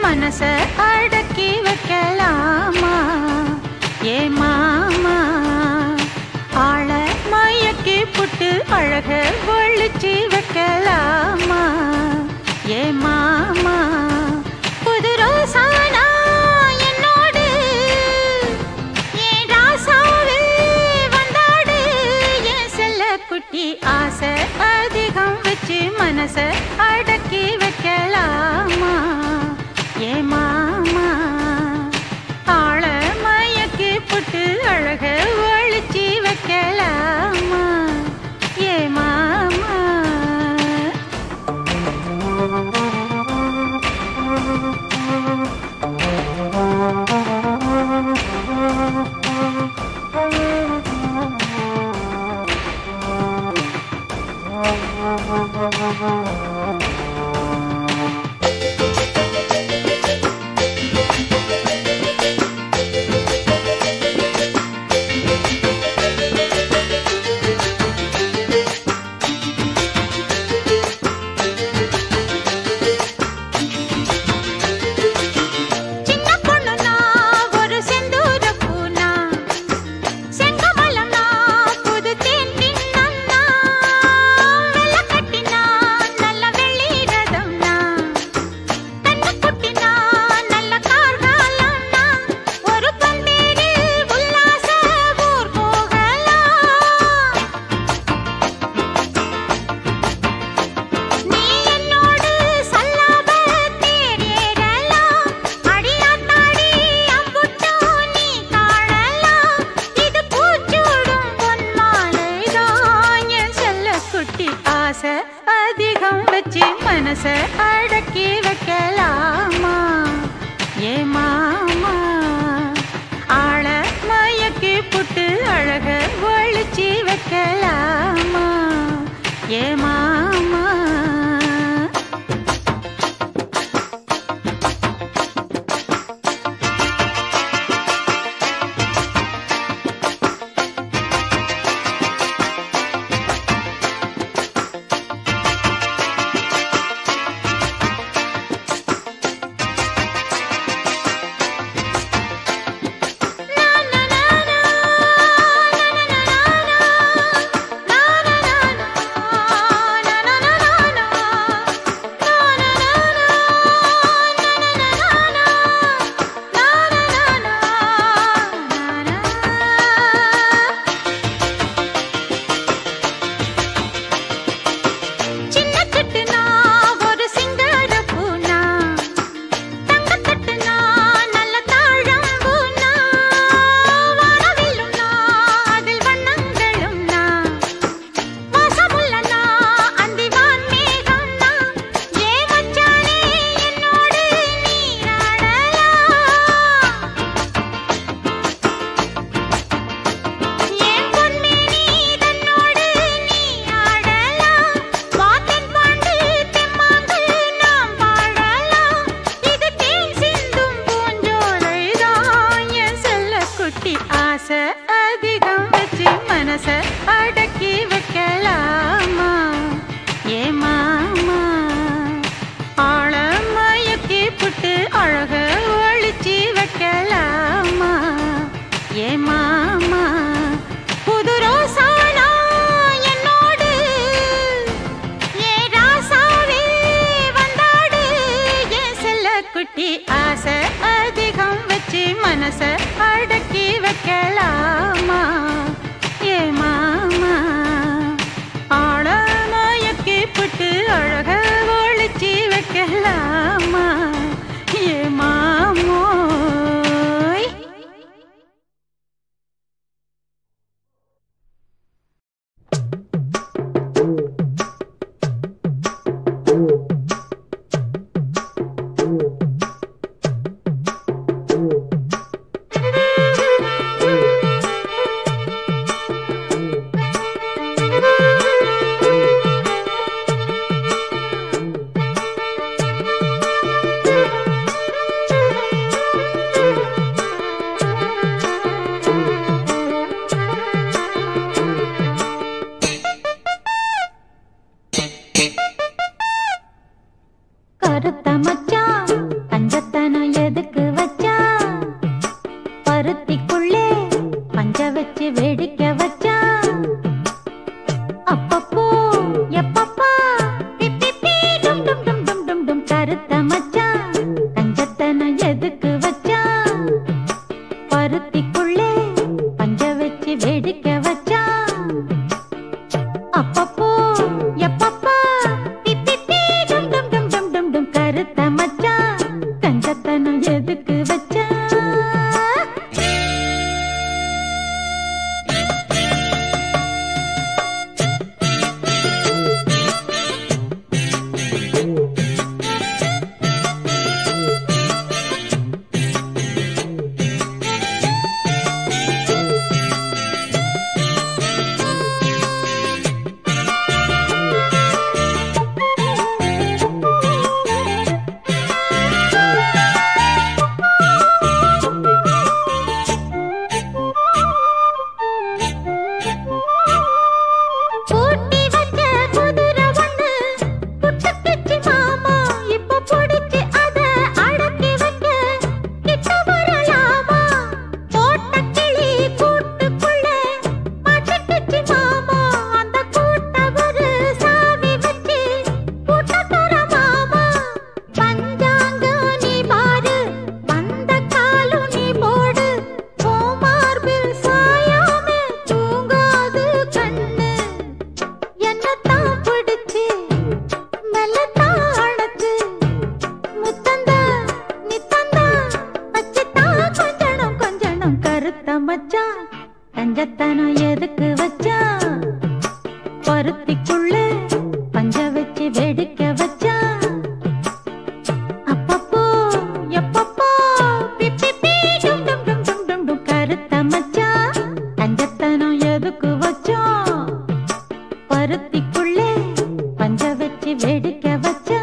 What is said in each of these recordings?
மனச அடக்கி வைக்கலாமா ஏ மாமா ஆள மயக்கி புட்டு அழக ஒழிச்சு வைக்கலாமா ஏ மாமா புது ரோசானா என்னோடு ஏன் ராசாவே வந்தாடு என் செல்ல குட்டி ஆசை அதிகம் வச்சு மனச அடக்கி வைக்கலாமா ஏ மாமா ஆள மயக்கி புட்டு அழக ஒழிச்சு வைக்கலாமா ஏ மாமா சின்ன பொண்ணுனா ஒரு செந்தூர பூனா செங்கமலம்னா புது தேன் தின்னம்னா வெள்ள கட்டினா நல்ல வெள்ளி ரதம்னா கண்ணு குட்டினா நல்ல கார்காலம்னா ஒரு பந்தேரில் உல்லாச ஊர் போகலாம் நீ என்னோடு சல்லாப தேரேறலாம் அடியாத்தாடி அம்புட்டோ நீ காணலாம் இது பூச்சூடும் பொன்மாலைதான் என் செல்ல குட்டி ஆசை அதிகம் வச்சு மனச அடக்கி வைக்கலாமா ஏ மாமா ஆள மயக்கி புட்டு அழக ஒழிச்சு வைக்கலாமா ஏ மாமா சின்ன சிட்டுனா ஒரு சிங்கார பூனா தங்கத்தட்டுனா நல்ல தாழம்பூனா வானவில்லும்னா அதில் வண்ணங்களும்னா வாசமுள்ளனா அந்திவான் மேகம்னா ஏ மச்சானே என்னோடு நீராடலாம் ஏன் பொன்மேனி தன்னோடு நீ ஆடலாம் வாத்தன் பாண்டு தெம்மாங்கு நாம் வாழலாம் இது தேன் சிந்தும் பூஞ்சோலைதான் என் செல்ல குட்டி ஆசை அதிகம் வச்சு மனச அடக்கி வைக்கலாமா ஏ மாமா ஆழ மயக்கி புட்டு அழக ஒழிச்சு வைக்கலாமா ஏ மாமா புது ரோசானா என்னோடு ஏ ராசாவே வந்தாடு என் செல்ல குட்டி ஆசை அதிகம் வச்சு மனச அடக்கி வைக்கலாமா ஏ மாமா ஆழ மயக்கி புட்டு அழக ஒழிச்சு வைக்கலாமா ஏ மாமோய் கருத்த மச்சான் கஞ்சத்த அப்பப்போ எப்பப்பா பிப்பிப்பி டும் டும் டும் டும் டும் டும் கருத்த மச்சான் கஞ்சத்தனம் எதுக்கு வச்சா பூட்டி வச்ச குதிரை ஒண்ணு புட்டுக்கிச்சு மாமா இப்ப புடிச்சு அத அடக்கி வைக்க கிட்ட வரலாமா போட்ட கிளி கூட்டுக்குள்ள மாட்டிக்கிச்சு மாமா அந்த கூட்ட ஒரு சாவி வச்சு கூட்ட தர மாமா பஞ்சாங்கம் நீ பாரு வந்த காலும் நீ போடு கோமார்பில் சாயாம தூங்காது கண்ணு என்னத்தான் பிடிச்சு மெல்லத்தான் அணைச்சு முத்தந்தா நித்தந்தா வச்சுத்தான் கொஞ்சணும் கொஞ்சணும் கருத்த மச்சான் கஞ்சத்தனம் எதுக்கு வச்சான் பருத்திக்குள்ள பஞ்ச வச்சு வேடிக்கை வச்சான் அப்பப்போ எப்பப்போ பிப்பிப்பி டும் டும் டும் டும் டும் டும் கருத்த மச்சான் கஞ்சத்தனம் எதுக்கு வச்சோம் பருத்திக்குள்ளே பஞ்ச வச்சு வேடிக்கை வச்சா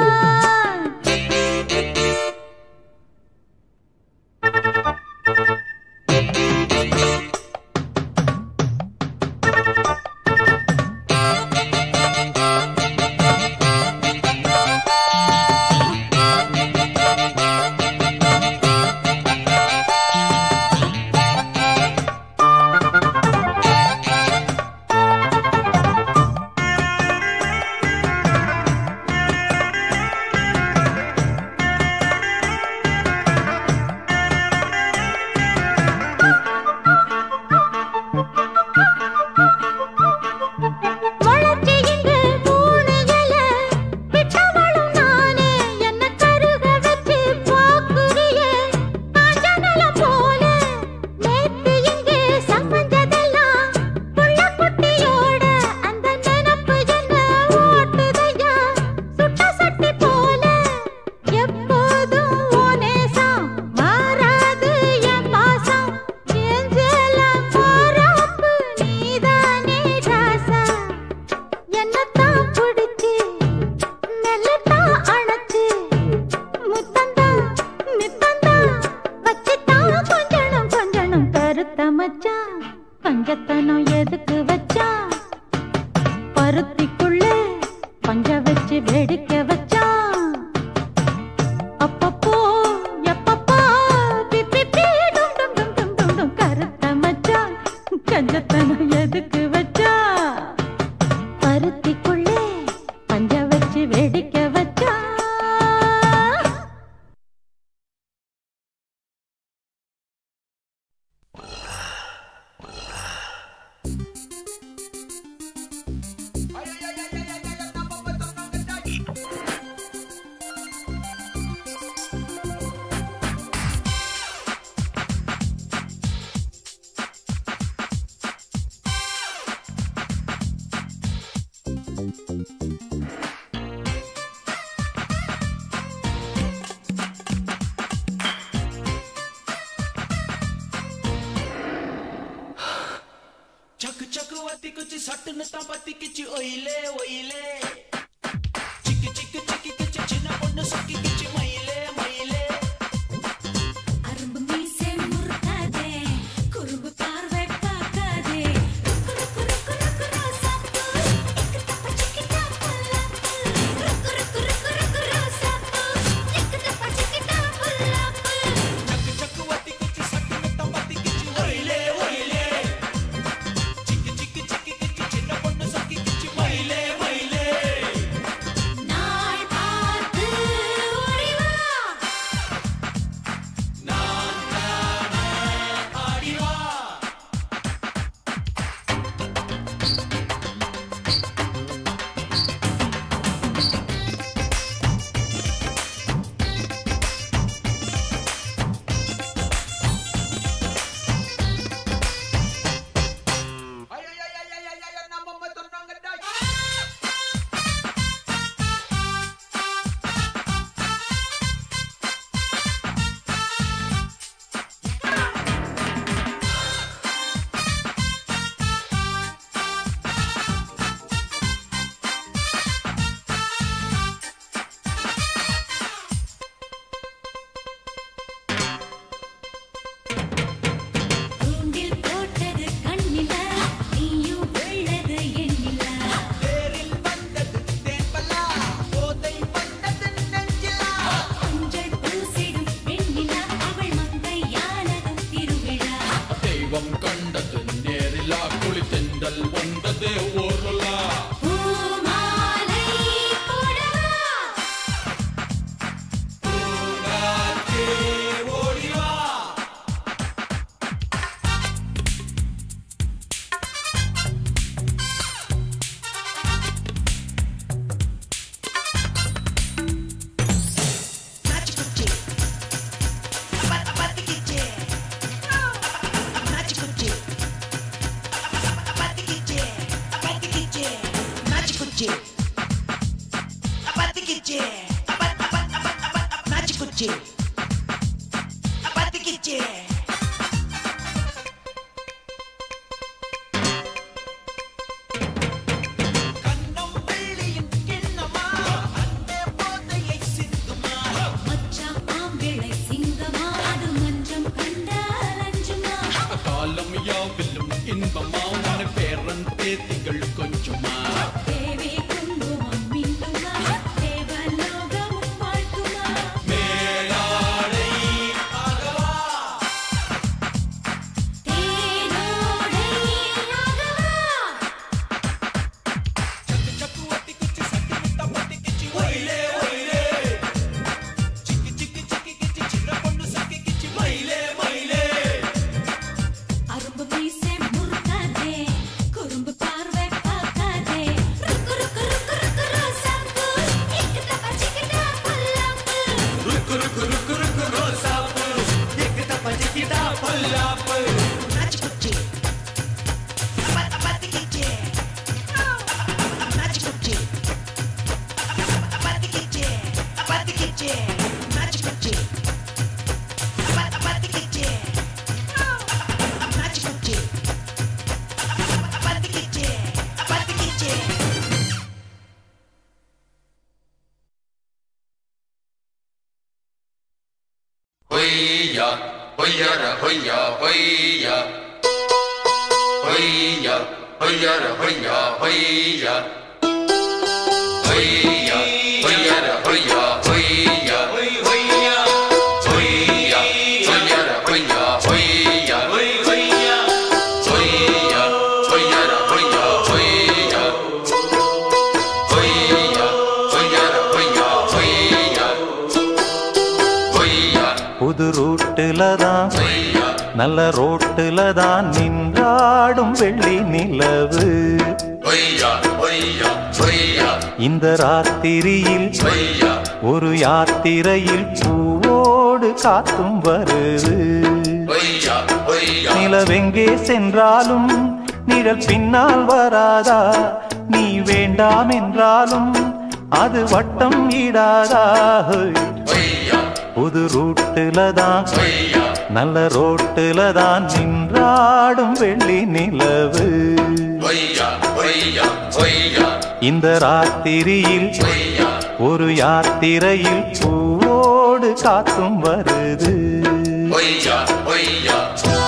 முளைச்சு இங்கு மூணு இலை, விட்டவளும் நானே, என்னை கருக வச்சு பார்க்குறியே, காஞ்ச நிலம் போல. நேத்து இங்கே சம்பஞ்சதெல்லாம் புள்ள குட்டியோட, அந்த நினப்பு என்ன ஓட்டுதையா, சுட்ட சட்டி போல. எப்போதும் உன் நேசம், மாறாது என் பாசம். என் ஜெலம் மாறாப்பு, நீதானே ராசா என்னத்தான் பிடிச்சு மெல்லத்தான் அணைச்சு முத்தந்தா நித்தந்தா வச்சுத்தான் கொஞ்சணும் கொஞ்சணும் கருத்த மச்சான் பஞ்சத்தனம் எதுக்கு வச்சா பருத்திக்குள்ளே பஞ்ச வச்சு வேடிக்கை வச்சான் அப்பப்போ எப்பப்போ பிப்பிப்பி டும் டும் டும் டும் டும் டும் கருத்த மச்சான் கஞ்சத்தனம் எதுக்கு வச்சா பருத்திக்குள்ளே பஞ்ச வச்சு வேடிக்கை வச்சா ಚಕ್ ಚಕ್ ಒತ್ತಿ ಕುಚ್ಚಿ ಸಟ್ಟನ ತಂಪತ್ತಿ ಕಿಚ್ಚಿ ಒಯ್ಲೆ ಒಯ್ಲೆ ಚಿಕ್ಕಿ ಚಿಕ್ಕಿ ಚಿಕ್ಕಿ ಕಿಚ್ಚಿ ಚಿನ್ನ பொண்ணு சொக்கி கிச்சி மயிலே மயிலே அரும்பு மீசை முறுக்காதே குறும்பு பார்வை பார்க்காதே ருக்கு ருக்கு ருக்கு ருக்கு ரோசாப்பூ இக்கு தப்பா சிக்கிட்டா புல்லாப்பு ருக்கு ருக்கு ருக்கு ருக்கு ரோசாப்பூ இக்கு தப்பா சிக்கிட்டா புல்லாப்பு ಚಕ್ ಚಕ್ ಒತ್ತಿ ಕುಚ್ಚಿ ಸಟ್ಟನ ತಂಪತ್ತಿ ಕಿಚ್ಚಿ ಒಯ್ಲೆ ಒಯ್ಲೆ ಚಿಕ್ಕಿ ಚಿಕ್ಕಿ ಚಿಕ್ಕಿ ಕಿಚ್ಚಿ ಚಿನ್ನ பொண்ணு சொக்கி கிச்சி மயிலே மயிலே நாள் பார்த்து ஓடி குச்சி அப்பாத்தி கிச்சி அப்பத் அப்பத் அப்பத் அப்பத் அப் நாச்சி குச்சி அப்பாத்தி கிச்சி கண்ணம் வெள்ளியின் கிண்ணமா அன்பே போதையை சிந்துமா மச்சான் மாம்பிள்ளை சிங்கமா அது மஞ்சம் கண்ட அலஞ்சுமா காலம் யாவிலும் இன்பமா உன பேரன் பேத்திகள் கொஞ்சமா தேவி குங்குமம் மின்னுமா தேவலோகமும் வாழ்த்துமா மேலாடை ஆகவா தேனோடை ஆகவா சக்கு வத்தி கிச்சி சட்டி முத்தா பத்தி கிச்சி ஒயிலே ஒயிலே சிக்கி சிக்கி சிக்கி கிச்சி சின்ன பொண்ணு சக்கி கிச்சி மயிலே மயிலே அரும்பு மீசை முறுக்காதே குறும்பு பார்வை பார்க்காதே ருக்கு ருக்கு ருக்கு ருக்கு ரோசாப்பூ இக்கிட்ட பச்சிக்கிட்ட புல்லாப்பு ருக்கு ருக்கு ருக்கு ருக்கு ரோசாப்பு எக்கிட்ட பஜிக்கிட்டா பொல்லாப்பு நாச்சி குச்சி அப்பத் அப்பத்தி கிச்சி நாச்சி குச்சி அப்பத்தி கிச்சி அப்பத்தி கிச்சி நாச்சி குச்சி அப்பத் அப்பத்தி கிச்சி நாச்சி குச்சி அப்பத்தி கிச்சி அப்பத்தி கிச்சி Hoya, hoya ra hoya, hoya. Hoya, hoya ra hoya, hoya. Hoya, hoya ra hoya, hoya. Hoya, hoya, hoya ra hoya, hoya. Hoya, hoya ra hoya, hoya. Hoya, hoya ra hoya, hoya. Hoya, புது ரூட்டுல தான் hoya. நல்ல ரோட்டுல தான் நின்றாடும் வெள்ளி நிலவு Hoya, hoya, hoya, இந்த ராத்திரியில் hoya. ஒரு யாத்திரையில் பூவோடு காத்தும் வருது Hoya, hoya, நிலவெங்கே சென்றாலும் நிழல் பின்னால் வராதா நீ வேண்டாம் என்றாலும் அது வட்டம் ஈடாதா ஹோய். hoya, புது ரூட்டுல தான் hoya. நல்ல ரோட்டுல தான் நின்றாடும் வெள்ளி நிலவு Hoya, hoya, hoya, இந்த ராத்திரியில் hoya. ஒரு யாத்திரையில் பூவோடு காத்தும் வருது Hoya, hoya.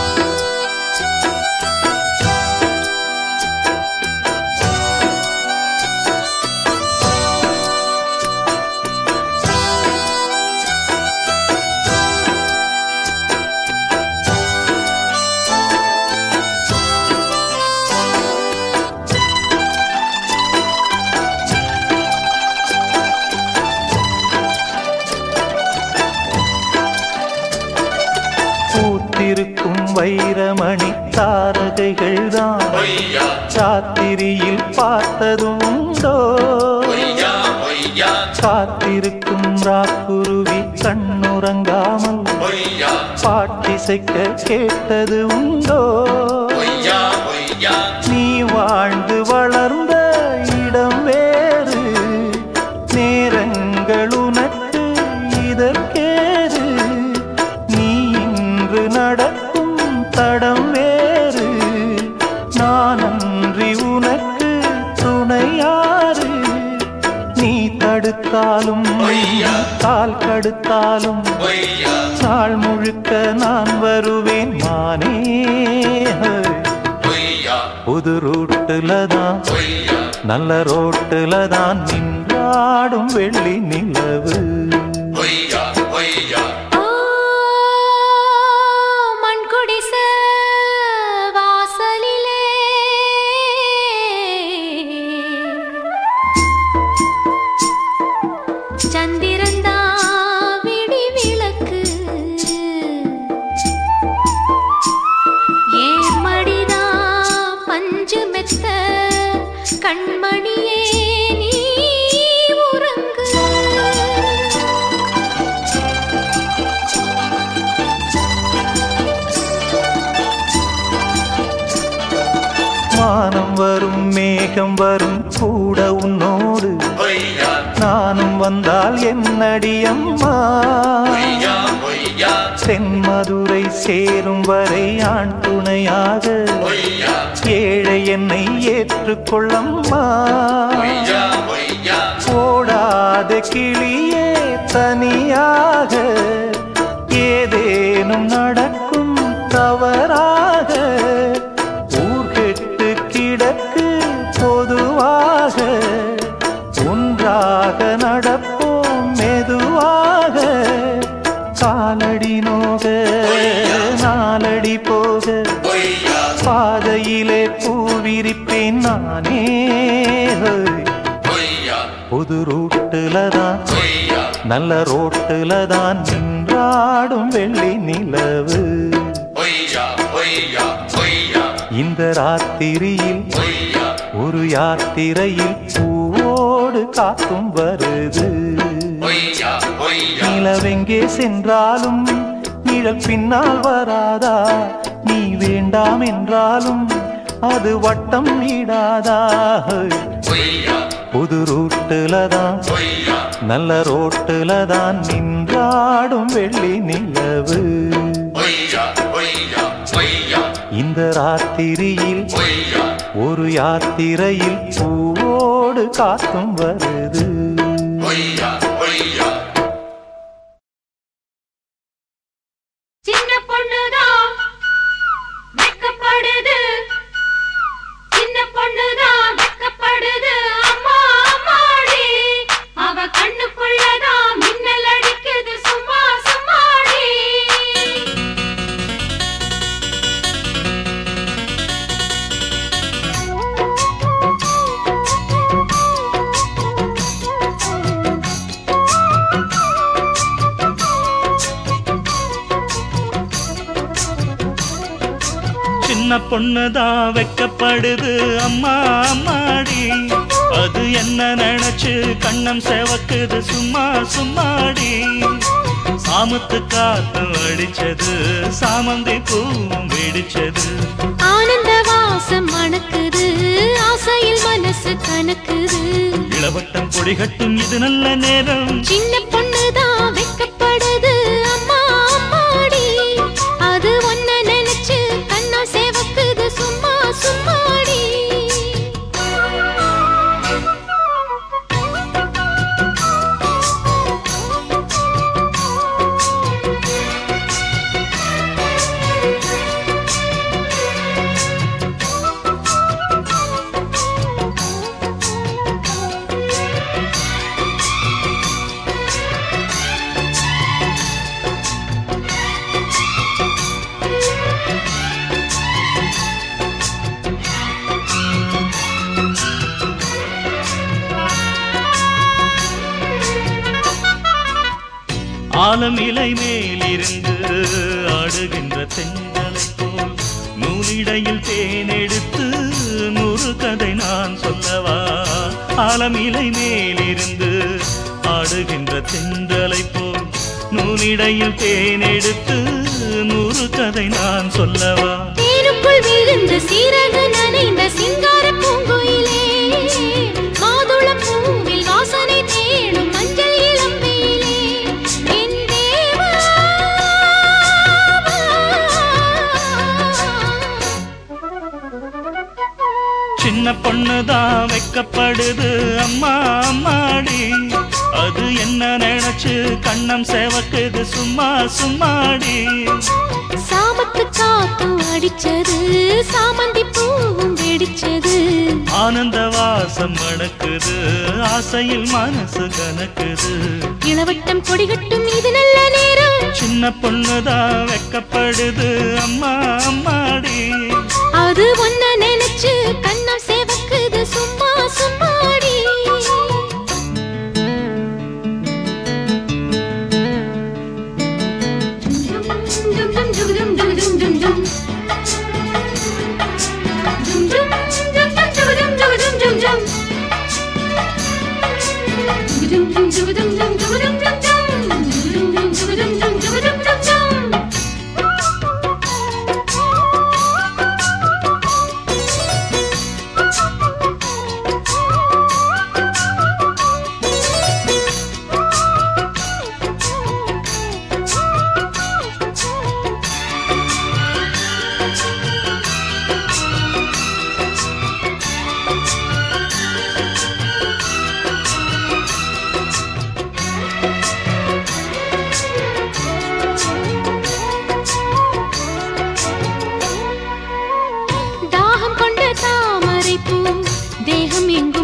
பூத்திருக்கும் வைரமணி தாரகைகள் தான் Hoya, ராத்திரியில் பார்த்ததும் உண்டோ hoya, hoya. காத்திருக்கும் ராக்குருவி கண்ணுறங்காமல் Hoya, பாட்டிசைக்க கேட்டது உண்டோ hoya, hoya. நீ வாழ்ந்து வளர்ந்த இடம் வேறு நேரங்கள் உனக்கு இதற்கேது நீ இன்று நடக்கும் தடம் வேறு நான் அன்றி உனக்கு துணையாறு நீ தடுத்தாலும் ஐயா. கால் கடுத்தாலும் Hoya, நாள் முழுக்க நான் வருவேன் மானே hoya, புது ரூட்டுல தான் hoya. நல்ல ரோட்டுல தான் நின்றாடும் வெள்ளி நிலவு Hoya, hoya. ஆ மண்குடிச வாசலிலே சந்திரந்தா விடி விளக்கு ஏன் மடிதா பஞ்சு மெத்த கண்மணியே நீ உறங்கு வானம் வரும் மேகம் வரும் கூட உன்னோடு ஒய்யா நானும் வந்தால் என்னடி அம்மா ஒய்யா ஒய்யா தென்மதுரை சேரும் வரை ஆண் துணையாக ஒய்யா ஏழை என்னை ஏற்றுக்கொள்ளம்மா ஒய்யா ஒய்யா ஓடாத கிளியே தனியாக ஏதேனும் நடக்கும் தவறாக ஊர்கெட்டு கிடக்கு பொதுவாக ஒன்றாக நடப்போம் மெதுவாக காலடி நோக நாலடி போக ஒய்யா பாதையிலே பூவிரிப்பேன் நானே ஹோய். ஒய்யா புது ரூட்டுல தான் ஒய்யா நல்ல ரோட்டுல தான் நின்றாடும் வெள்ளி நிலவு ஒய்யா ஒய்யா ஒய்யா இந்த ராத்திரியில் ஒய்யா ஒரு யாத்திரையில் பூவோடு காத்தும் வருது ஒய்யா ஒய்யா நிலவெங்கே சென்றாலும் நிழல் பின்னால் வராதா நீ வேண்டாம் என்றாலும் அது வட்டம் இடாதா ஒய்யா புது ரூட்டுல தான் ஒய்யா நல்ல ரோட்டுல தான் நின்றாடும் வெள்ளி நிலவு ஒய்யா ஒய்யா ஒய்யா இந்த ராத்திரியில் ஒய்யா ஒரு யாத்திரையில் பூவோடு காத்தும் வருது ஒய்யா ஒய்யா சின்ன பொண்ணுதான் வெக்கப்படுது சின்ன பொண்ணுதான் வெக்கப்படுது அம்மா அம்மாடி அவ கண்ணுக்குள்ளதான் மின்னல் அடிக்குது சும்மா சும்மாடி சின்ன பொண்ணுதான் வெக்கப்படுது அம்மா அம்மாடி அது என்ன நினைச்சு கண்ணம் செவக்குது சும்மா சும்மாடி சாமத்து காத்து அடிச்சது சாமந்தி பூவும் வெடிச்சது ஆனந்த வாசம் மணக்குது ஆசையில் மனசு கணக்குது இளவட்டம் பொடிகட்டும் இது நல்ல நேரம் சின்ன பொண்ணுதான் வெக்கப்படுது அம்மா அம்மாடி அது ஒன்ன நினைச்சு கண்ணா சேவக்குது சும்மா சும்மாடி ஆலம் இலை மேலிருந்து ஆடுகின்ற தென்றலை போல் நூலிடையில் தேனெடுத்து நூறு கதை நான் சொல்லவா ஆலம் இலை மேலிருந்து ஆடுகின்ற தென்றலை போல் நூலிடையில் தேனெடுத்து நூறு கதை நான் சொல்லவா தேனுக்குள் விழுந்த சீரகு நனைந்த சிங்கார பூங்குயிலே மாதுளம் பூவில் வாசனை தேடும் மஞ்சள் இளம்பெயிலே என் தேவா சின்ன பொண்ணுதான் வெக்கப்படுது அம்மா அம்மாடி அது என்ன நினைச்சு கண்ணம் செவக்குது சும்மா சும்மாடி சாமத்து காத்தும் அடிச்சது சாமந்தி பூவும் வெடிச்சது ஆனந்த வாசம் மணக்குது ஆசையில் மனசு கணக்குது இளவட்டம் கொடிகட்டும் இது நல்ல நேரம் சின்ன பொண்ணுதான் வெக்கப்படுது அம்மா அம்மாடி அது ஒன்ன நினைச்சு கண்ணம் சேவக்குது சும்மா சும்மாடி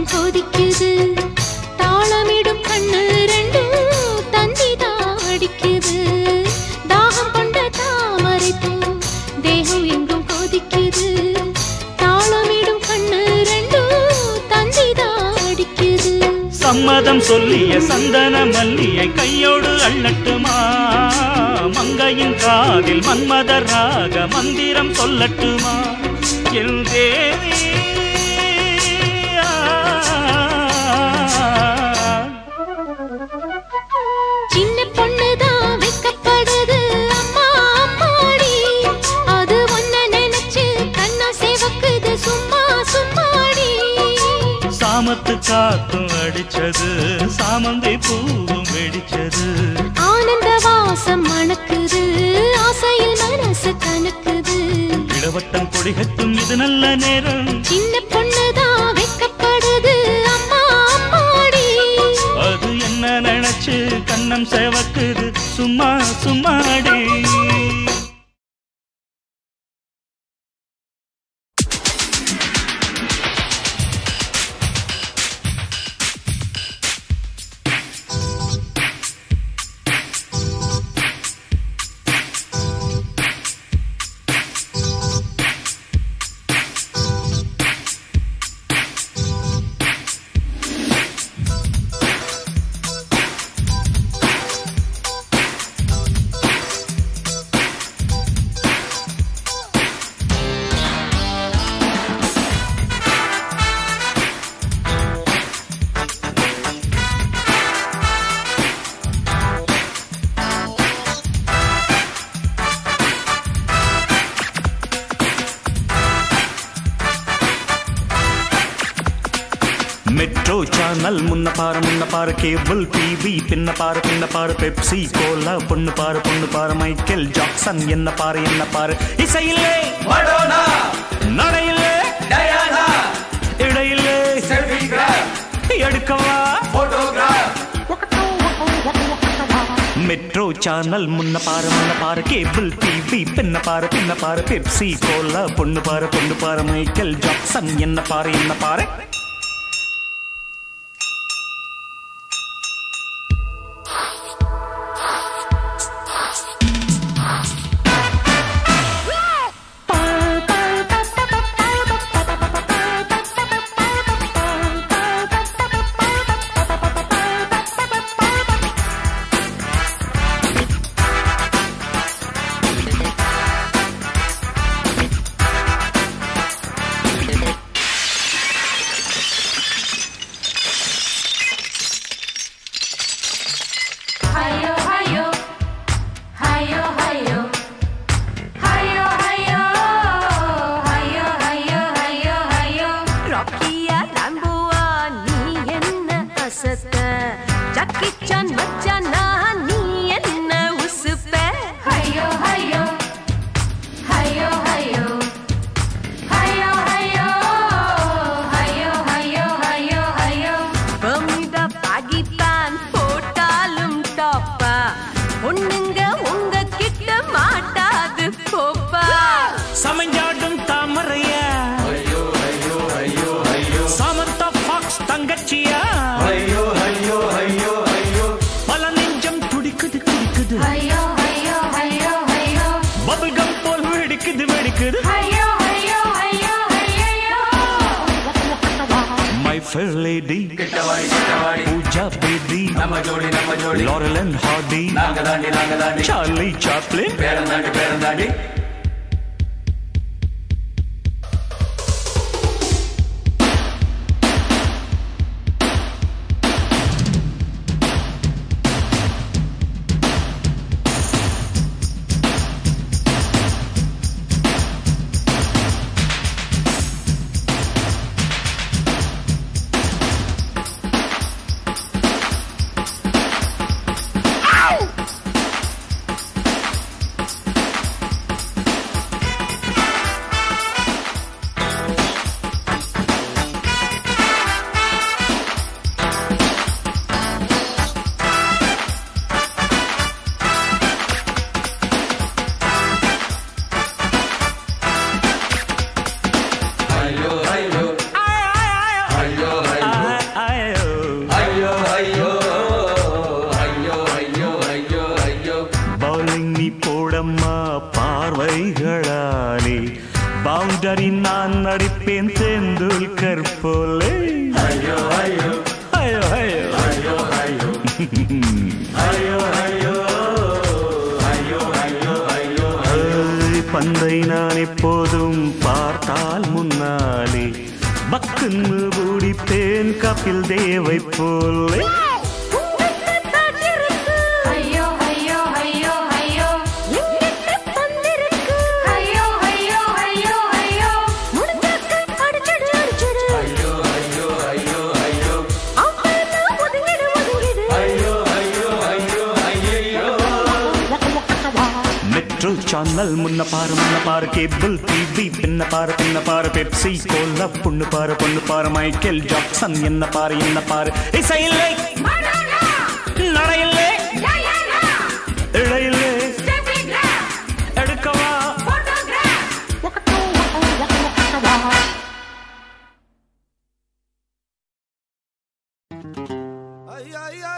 எங்கும் கொதிக்குது தாளமிடும் கண்ணு ரெண்டும் தந்திதான் அடிக்குது தாகம் கொண்ட தாமரை பூ தேகம் எங்கும் கொதிக்குது தாளமிடும் கண்ணு ரெண்டும் தந்திதான் அடிக்குது சம்மதம் சொல்லிய சந்தன மல்லியை கையோடு அள்ளட்டுமா மங்கையின் காதில் மன்மதராக மந்திரம் சொல்லட்டுமா என் தேவி சின்ன பொண்ணுதான் வெக்கப்படுது அம்மா அம்மாடி அது ஒன்ன நினைச்சு கண்ணா சேவக்குது சும்மா சும்மாடி சாமத்து காத்தும் அடிச்சது சாமந்தி பூவும் வெடிச்சது ஆனந்த வாசம் மணக்குது ஆசையில் மனசு கணக்குது இளவட்டம் கொடிகட்டும் இது நல்ல நேரம் சின்ன பொண்ணுதான் வெக்கப்படுது அம்மா அம்மாடி அது என்ன நினைச்சு கண்ணம் சேவக்குது சும்மா சும்மாடி மெட்ரோ சேனல் முன்ன பாரு முன்ன பாரு கேபிள் டிவி பின்ன பாரு பின்ன பாரு பெப்சி கோலா பொண்ணு பாரு பொண்ணு பாரு மைக்கேல் ஜாக்சன் என்ன பாரு என்ன பாரு இசையிலே மடோனா நடையிலே டயானா இடையிலே செல்ஃபி கிராப் எடுக்கவா போட்டோகிராஃப் மெட்ரோ சேனல் முன்ன பாரு முன்ன பாரு கேபிள் டிவி பின்ன பாரு பின்ன பாரு பெப்சி கோலா பொண்ணு பாரு பொண்ணு பாரு மைக்கேல் ஜாக்சன் என்ன பாரு என்ன பாரு Hayo, hayo, hayo, hayo, hayo, hayo, hayo, hayo, hayo, hayo. ராக்கியா ராம்போவா நீ என்ன அசத்த ஜக்கி சான் மச்சானா நீ என்ன உசுப்ப Hayo, hayo, hayo, hayo, hayo, hayo, hayo, hayo, hayo, hayo. பமிதா பாகித்தான் போட்டாலும் டாப்பா பொண்ணுங்க உங்க கிட்ட மாட்டாது போப்பா சமஞ்சாடும் தாமரையா சமந்தா ஃபாக்ஸ் தங்கச்சியா பல நெஞ்சம் துடிக்குது குடிக்குது Hayo, hayo, hayo, hayo, bubblegum போல் வெடிக்குது வெடிக்குது hayo, hayo, hayo, hayo. My fair lady கிட்டவாடி கிட்டவாடி பூஜா பேபி நம்ம ஜோடி நம்ம ஜோடி லாரல் அண்ட் ஹார்டி நாங்க தாண்டி நாங்க தாண்டி சார்லி சாப்ளின் பேரந்தாண்டி பேரந்தாண்டி பவுண்டரி நான் நடிப்பேன் தேந்துல்கர் போலே ஐயோ ஐயோ ஐயோ ஐயோ ஐயோ ஐயோ ஐயோ ஐயோ ஐயோ ஐயோ ஐயோ ஏய், பந்தை நான் எப்போதும் பார்த்தால் முன்னாலே பக்குன்னு பூடிப்பேன் கபில் தேவை போலே ஐயோ ஐயோ ஐயோ ஐயோ எங்கிட்ட பந்திருக்கு ஐயோ ஐயோ ஐயோ ஐயோ முடிஞ்சாக்க அடிச்சடு அடிச்சடு ஐயோ ஐயோ ஐயோ ஐயோ அப்பா ஒதுங்கிடு ஒதுங்கிடு ஐயோ ஐயோ ஐயோ ஐயோ மெட்ரோ சேனல் முன்ன பாரு முன்ன பாரு கேபிள் டிவி பின்ன பாரு பின்ன பாரு பெப்சி கோலா பொண்ணு பாரு பொண்ணு பாரு மைக்கேல் ஜாக்சன் என்ன பாரு என்ன பாரு இசையில்லை நடையில்லை இடையில்லை எடுக்கவா Ay, ay, ay.